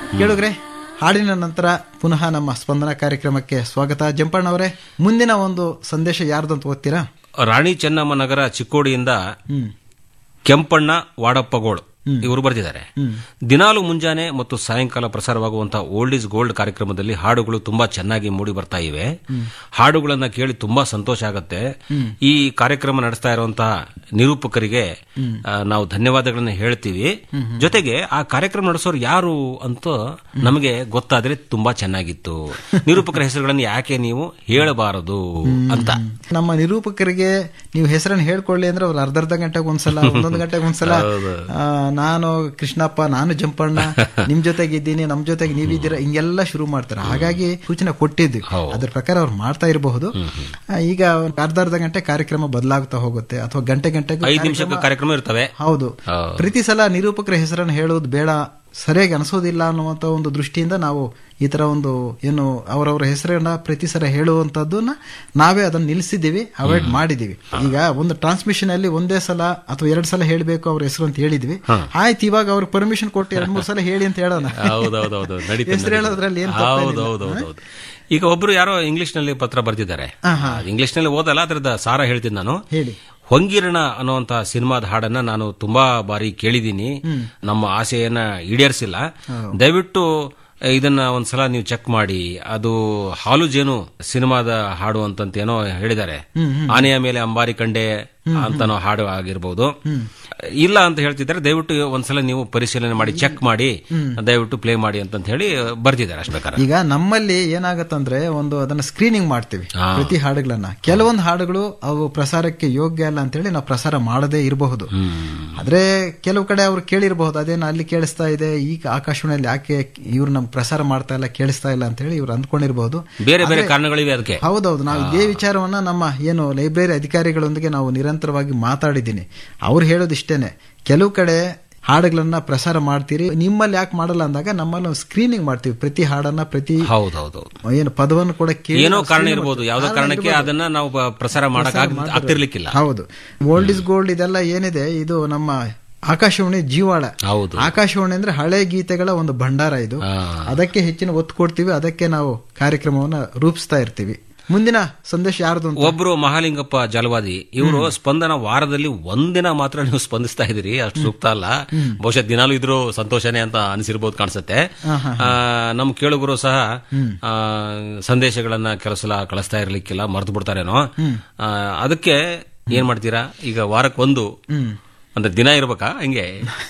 ಕೇಳುಗ್ರೆ ಹಾಡಿನ ನಂತರ ಪುನಃ ನಮ್ಮ ಸ್ಪಂದನ ಕಾರ್ಯಕ್ರಮಕ್ಕೆ ಸ್ವಾಗತ ಜಂಪಣ್ಣ ಅವರೇ ಮುಂದಿನ ಒಂದು ಸಂದೇಶ ಯಾರ್ದಂತ ಓದ್ತೀರಾ ರಾಣಿ ಚೆನ್ನಮ್ಮ ನಗರ ಚಿಕ್ಕೋಡಿಯಿಂದ ಕೆಂಪಣ್ಣ ವಾಡಪ್ಪಗೋಳ್ ಇವರು ಬರೆದಿದ್ದಾರೆ ದಿನಾಲು ಮುಂಜಾನೆ ಮತ್ತು ಸಾಯಂಕಾಲ ಪ್ರಸಾರವಾಗುವಂತಹ ಓಲ್ಡ್ ಇಸ್ ಗೋಲ್ಡ್ ಕಾರ್ಯಕ್ರಮದಲ್ಲಿ ಹಾಡುಗಳು ತುಂಬಾ ಚೆನ್ನಾಗಿ ಮೂಡಿ ಬರ್ತಾ ಇವೆ ಹಾಡುಗಳನ್ನ ಕೇಳಿ ತುಂಬಾ ಸಂತೋಷ ಆಗುತ್ತೆ ಈ ಕಾರ್ಯಕ್ರಮ ನಡೆಸ್ತಾ ಇರುವಂತಹ ನಿರೂಪಕರಿಗೆ ಆ, ನಾವು ಧನ್ಯವಾದಗಳನ್ನ ಹೇಳ್ತೀವಿ ಜೊತೆಗೆ ಆ ಕಾರ್ಯಕ್ರಮ ನಡೆಸೋರು ಯಾರು ಅಂತ ನಮಗೆ ಗೊತ್ತಾದ್ರೆ ತುಂಬಾ ಚೆನ್ನಾಗಿತ್ತು ನಿರೂಪಕರ ಹೆಸರುಗಳನ್ನು ಯಾಕೆ ನೀವು ಹೇಳಬಾರದು ಅಂತ ನಮ್ಮ ನಿರೂಪಕರಿಗೆ ನೀವು ಹೆಸರನ್ನು ಹೇಳ್ಕೊಳ್ಳಿ ಅಂದ್ರೆ ಅವ್ರು ಅರ್ಧ ಅರ್ಧ ಗಂಟೆಗೆ ಒಂದ್ಸಲ ಒಂದೊಂದು ಗಂಟೆಗೆ ಒಂದ್ಸಲ ಆ, ನಾನು ಕೃಷ್ಣಪ್ಪ ನಾನು ಜಂಪಣ್ಣ ನಿಮ್ ಜೊತೆಗೆ ಇದ್ದೀನಿ ನಮ್ ಜೊತೆಗೆ ನೀವಿದ್ದೀರಾ ಹಿಂಗೆಲ್ಲ ಶುರು ಮಾಡ್ತಾರೆ ಹಾಗಾಗಿ ಸೂಚನೆ ಕೊಟ್ಟಿದ್ವಿ ಅದ್ರ ಪ್ರಕಾರ ಅವ್ರು ಮಾಡ್ತಾ ಇರಬಹುದು ಆ, ಈಗ ಅರ್ಧ ಅರ್ಧ ಗಂಟೆ ಕಾರ್ಯಕ್ರಮ ಬದಲಾಗ್ತಾ ಹೋಗುತ್ತೆ ಅಥವಾ ಗಂಟೆ ಗಂಟೆಗೆ ಐದು ನಿಮಿಷಕ್ಕೆ ಕಾರ್ಯಕ್ರಮ ಇರ್ತವೆ ಹೌದು ಹೌದು. ಪ್ರತಿ ಸಲ ನಿರೂಪಕರ ಹೆಸರನ್ನು ಹೇಳೋದು ಬೇಡ ಸರಿಯಾಗಿ ಅನಿಸೋದಿಲ್ಲ ಅನ್ನುವಂತ ಒಂದು ದೃಷ್ಟಿಯಿಂದ ನಾವು ಈ ತರ ಒಂದು ಏನು ಅವರವರ ಹೆಸರನ್ನ ಪ್ರತಿ ಸಲ ಹೇಳುವಂತದ್ದನ್ನ ನಾವೇ ಅದನ್ನ ನಿಲ್ಲಿಸಿದ್ದೀವಿ ಅವಾಯ್ಡ್ ಮಾಡಿದೀವಿ ಈಗ ಒಂದು ಟ್ರಾನ್ಸ್ಮಿಷನ್ ಅಲ್ಲಿ ಒಂದೇ ಸಲ ಅಥವಾ ಎರಡ್ ಸಲ ಹೇಳಬೇಕು ಅವ್ರ ಹೆಸರು ಅಂತ ಹೇಳಿದ್ವಿ ಆಯ್ತು ಇವಾಗ ಅವ್ರಿಗೆ ಪರ್ಮಿಷನ್ ಕೊಟ್ಟು ಎರಡ್ ಮೂರ್ ಸಲ ಹೇಳಿ ಅಂತ ಹೇಳೋಣ ಹೌದೌದೌದು ನಡೀತದೆ, ಹೆಸರು ಹೇಳೋದ್ರಲ್ಲಿ ಏನ್ ಹೌದು ತಪ್ಪೇನಿಲ್ಲ. ಹೌದು ಹೌದು ಹೌದು. ಈಗ ಒಬ್ರು ಯಾರೋ ಇಂಗ್ಲಿಷ್ ನಲ್ಲಿ ಪತ್ರ ಬರ್ತಿದ್ದಾರೆ ಇಂಗ್ಲಿಷ್ ನಲ್ಲಿ ಓದಲ್ಲ ಅದ್ರದ ಸಾರ ಹೇಳ್ತೀನಿ ನಾನು ಹೇಳಿ ಹೊಂಗಿರಣ ಅನ್ನುವಂತ ಸಿನಿಮಾದ ಹಾಡನ್ನ ನಾನು ತುಂಬಾ ಬಾರಿ ಕೇಳಿದ್ದೀನಿ ನಮ್ಮ ಆಸೆಯನ್ನ ಈಡೇರಿಸಿಲ್ಲ ದಯವಿಟ್ಟು ಇದನ್ನ ಒಂದ್ಸಲ ನೀವು ಚೆಕ್ ಮಾಡಿ ಅದು ಹಾಲು ಜೇನು ಸಿನಿಮಾದ ಹಾಡು ಅಂತಂತೇನೋ ಹೇಳಿದ್ದಾರೆ ಆನೆಯ ಮೇಲೆ ಅಂಬಾರಿ ಕಂಡೆ ಅಂತನೋ ಹಾಡು ಆಗಿರ್ಬೋದು ಇಲ್ಲ ಅಂತ ಹೇಳ್ತಿದ್ದಾರೆ ದಯವಿಟ್ಟು ಒಂದ್ಸಲ ನೀವು ಪರಿಶೀಲನೆ ಮಾಡಿ ಚೆಕ್ ಮಾಡಿ ದಯವಿಟ್ಟು ಪ್ಲೇ ಮಾಡಿ ಅಂತಂತ ಹೇಳಿ ಬರ್ತಿದ್ದಾರೆ ಅಷ್ಟು ಬೇಕಾದ್ರೆ ಈಗ ನಮ್ಮಲ್ಲಿ ಏನಾಗತ್ತಂದ್ರೆ ಒಂದು ಅದನ್ನ ಸ್ಕ್ರೀನಿಂಗ್ ಮಾಡ್ತೀವಿ ಪ್ರತಿ ಹಾಡುಗಳನ್ನ ಕೆಲವೊಂದು ಹಾಡುಗಳು ಅವು ಪ್ರಸಾರಕ್ಕೆ ಯೋಗ್ಯ ಅಲ್ಲ ಅಂತೇಳಿ ನಾವು ಪ್ರಸಾರ ಮಾಡದೇ ಇರಬಹುದು ಆದ್ರೆ ಕೆಲವು ಕಡೆ ಅವ್ರು ಕೇಳಿರಬಹುದು ಅದೇನು ಅಲ್ಲಿ ಕೇಳಿಸ್ತಾ ಇದೆ ಈಗ ಆಕಾಶವಾಣಿಯಲ್ಲಿ ಯಾಕೆ ಇವ್ರು ನಮ್ಗೆ ಪ್ರಸಾರ ಮಾಡ್ತಾ ಇಲ್ಲ ಕೇಳಿಸ್ತಾ ಇಲ್ಲ ಅಂತ ಹೇಳಿ ಇವ್ರು ಅಂದ್ಕೊಂಡಿರಬಹುದು ಬೇರೆ ಬೇರೆ ಕಾರಣಗಳಿವೆ ಅದಕ್ಕೆ ಹೌದೌದು ನಾವು ಇದೇ ವಿಚಾರವನ್ನ ನಮ್ಮ ಏನು ಲೈಬ್ರರಿ ಅಧಿಕಾರಿಗಳೊಂದಿಗೆ ನಾವು ನಿರಂತರವಾಗಿ ಮಾತಾಡಿದ್ದೀನಿ ಅವ್ರು ಹೇಳೋದಿಷ್ಟೇನೆ ಕೆಲವು ಕಡೆ ಹಾಡುಗಳನ್ನ ಪ್ರಸಾರ ಮಾಡ್ತೀರಿ ನಿಮ್ಮಲ್ಲಿ ಯಾಕೆ ಮಾಡಲ್ಲ ಅಂದಾಗ ನಮ್ಮಲ್ಲಿ ಒಂದು ಸ್ಕ್ರೀನಿಂಗ್ ಮಾಡ್ತೀವಿ ಪ್ರತಿ ಹಾಡನ್ನ ಪ್ರತಿ ಹೌದೌದು ಏನು ಪದವನ್ನು ಕೂಡ ಕೇಳಿ ಏನೋ ನಾವು ಕಾರಣ screening ಇರ್ಬೋದು ಮಾಡ್ತೀವಿ. ಯಾವ್ದೋ ಕಾರಣ ಕಾರಣಕ್ಕೆ ಇರ್ಬೋದು. ಅದನ್ನ ನಾವು ಬ- ಪ್ರಸಾರ ಮಾಡಕ್ ಆಗ್- ಪ್ರಸಾರ ಆಗ್ತಿರ್ಲಿಕ್ಕಿಲ್ಲ ಹೌದು ಓಲ್ಡ್ ಇಸ್ ಗೋಲ್ಡ್ ಇದೆಲ್ಲ ಏನಿದೆ ಇದು ನಮ್ಮ ಆಕಾಶವಾಣಿ ಜೀವಾಳ ಹೌದು ಆಕಾಶವಾಣಿ ಅಂದ್ರೆ ಹಳೆ ಗೀತೆಗಳ ಒಂದು ಭಂಡಾರ ಇದು ಆ. ಅದಕ್ಕೆ ಹೆಚ್ಚಿನ ಒತ್ತು ಕೊಡ್ತೀವಿ ಅದಕ್ಕೆ ನಾವು ಕಾರ್ಯಕ್ರಮವನ್ನ ರೂಪಿಸ್ತಾ ಇರ್ತೀವಿ ಮುಂದಿನ ಸಂದೇಶ ಯಾರ್ದು ಅಂತ ಒಬ್ರು ಮಹಾಲಿಂಗಪ್ಪ ಜಲವಾದಿ ಇವರು ಸ್ಪಂದನ ವಾರದಲ್ಲಿ ಒಂದಿನ ಮಾತ್ರ ನೀವು ಸ್ಪಂದಿಸ್ತಾ ಇದೀರಿ ಅಷ್ಟು ಸೂಕ್ತ ಅಲ್ಲ ಬಹುಶಃ ದಿನಾಲೂ ಇದ್ರು ಸಂತೋಷನೇ ಅಂತ ಅನಿಸಿರ್ಬೋದು ಕಾಣಿಸುತ್ತೆ ಆ, ನಮ್ ಕೇಳುಗರು ಸಹ ಆ, ಸಂದೇಶಗಳನ್ನ ಕೆಲವು ಸಲ ಕಳಿಸ್ತಾ ಇರ್ಲಿಕ್ಕಿಲ್ಲ ಮರ್ತು ಬಿಡ್ತಾರೇನೋ ಆ, ಅದಕ್ಕೆ ಏನ್ ಮಾಡ್ತೀರಾ ಈಗ ವಾರಕ್ಕೊಂದು ಅಂದ್ರೆ ದಿನ ಇರ್ಬೇಕಾ ಹಿಂಗೆ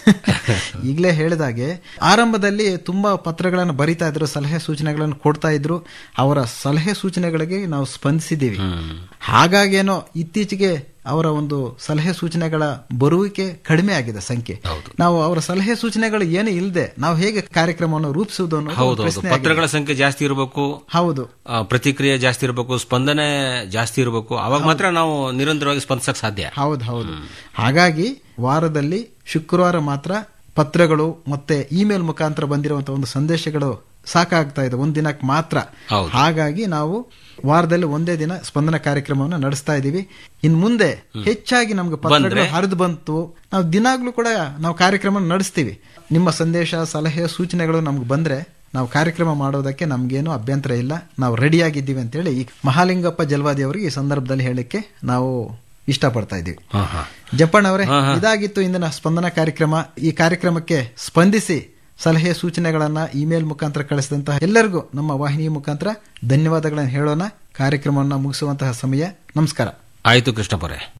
ಈಗಲೇ ಹೇಳಿದಾಗೆ ಆರಂಭದಲ್ಲಿ ತುಂಬಾ ಪತ್ರಗಳನ್ನು ಬರಿತಾ ಇದ್ರು ಸಲಹೆ ಸೂಚನೆಗಳನ್ನು ಕೊಡ್ತಾ ಇದ್ರು ಅವರ ಸಲಹೆ ಸೂಚನೆಗಳಿಗೆ ನಾವು ಸ್ಪಂದಿಸಿದ್ದೀವಿ ಹಾಗಾಗೇನೋ ಇತ್ತೀಚೆಗೆ ಅವರ ಒಂದು ಸಲಹೆ ಸೂಚನೆಗಳ ಬರುವಿಕೆ ಕಡಿಮೆ ಆಗಿದೆ ಸಂಖ್ಯೆ ನಾವು ಅವರ ಸಲಹೆ ಸೂಚನೆಗಳು ಏನು ಇಲ್ಲದೆ ನಾವು ಹೇಗೆ ಕಾರ್ಯಕ್ರಮವನ್ನು ರೂಪಿಸುವುದು ಅನ್ನೋದು ಒಂದು ಹೌದು ಪ್ರಶ್ನೆ ಆಗಿದೆ. ಪತ್ರಗಳ ಸಂಖ್ಯೆ ಜಾಸ್ತಿ ಇರಬೇಕು ಹೌದು ಆ, ಪ್ರತಿಕ್ರಿಯೆ ಜಾಸ್ತಿ ಇರಬೇಕು ಸ್ಪಂದನೆ ಜಾಸ್ತಿ ಇರಬೇಕು ಅವಾಗ ಮಾತ್ರ ನಾವು ನಿರಂತರವಾಗಿ ಸ್ಪಂದಿಸಕ್ ಸಾಧ್ಯ ಹೌದು ಹೌದು ಹಾಗಾಗಿ ವಾರದಲ್ಲಿ ಶುಕ್ರವಾರ ಮಾತ್ರ ಪತ್ರಗಳು ಮತ್ತೆ ಇಮೇಲ್ ಮುಖಾಂತರ ಬಂದಿರುವಂತಹ ಒಂದು ಸಂದೇಶಗಳು ಸಾಕಾಗ್ತಾ ಇದೆ ಒಂದ್ ದಿನಕ್ಕೆ ಮಾತ್ರ ಹೌದು. ಹಾಗಾಗಿ ನಾವು ವಾರದಲ್ಲಿ ಒಂದೇ ದಿನ ಸ್ಪಂದನ ಕಾರ್ಯಕ್ರಮವನ್ನು ನಡೆಸ್ತಾ ಇದೀವಿ ಇನ್ ಮುಂದೆ ಹೆಚ್ಚಾಗಿ ನಮ್ಗೆ ಪತ್ರಗಳು ಹರಿದು ಬಂತು ನಾವು ದಿನಾಗ್ಲೂ ಕೂಡ ನಾವು ಕಾರ್ಯಕ್ರಮ ನಡೆಸ್ತೀವಿ ನಿಮ್ಮ ಸಂದೇಶ ಸಲಹೆ ಸೂಚನೆಗಳು ನಮ್ಗೆ ಬಂದ್ರೆ ನಾವು ಕಾರ್ಯಕ್ರಮ ಮಾಡೋದಕ್ಕೆ ನಮ್ಗೇನು ಅಭ್ಯಂತರ ಇಲ್ಲ ನಾವು ರೆಡಿಯಾಗಿದ್ದೀವಿ ಅಂತೇಳಿ ಈ ಮಹಾಲಿಂಗಪ್ಪ ಜಲ್ವಾದಿ ಅವರಿಗೆ ಈ ಸಂದರ್ಭದಲ್ಲಿ ಹೇಳಲಿಕ್ಕೆ ನಾವು ಇಷ್ಟಪಡ್ತಾ ಇದ್ದೀವಿ ಜಪ್ಪಣ್ಣ ಅವರೇ ಇದಾಗಿತ್ತು ಇಂದಿನ ಸ್ಪಂದನ ಕಾರ್ಯಕ್ರಮ ಈ ಕಾರ್ಯಕ್ರಮಕ್ಕೆ ಸ್ಪಂದಿಸಿ ಸಲಹೆ ಸೂಚನೆಗಳನ್ನ ಇಮೇಲ್ ಮುಖಾಂತರ ಕಳಿಸಿದಂತಹ ಎಲ್ಲರಿಗೂ ನಮ್ಮ ವಾಹಿನಿ ಮುಖಾಂತರ ಧನ್ಯವಾದಗಳನ್ನು ಹೇಳೋಣ ಕಾರ್ಯಕ್ರಮವನ್ನು ಮುಗಿಸುವಂತಹ ಸಮಯ ನಮಸ್ಕಾರ ಆಯ್ತು ಕೃಷ್ಣಪ್ಪರೇ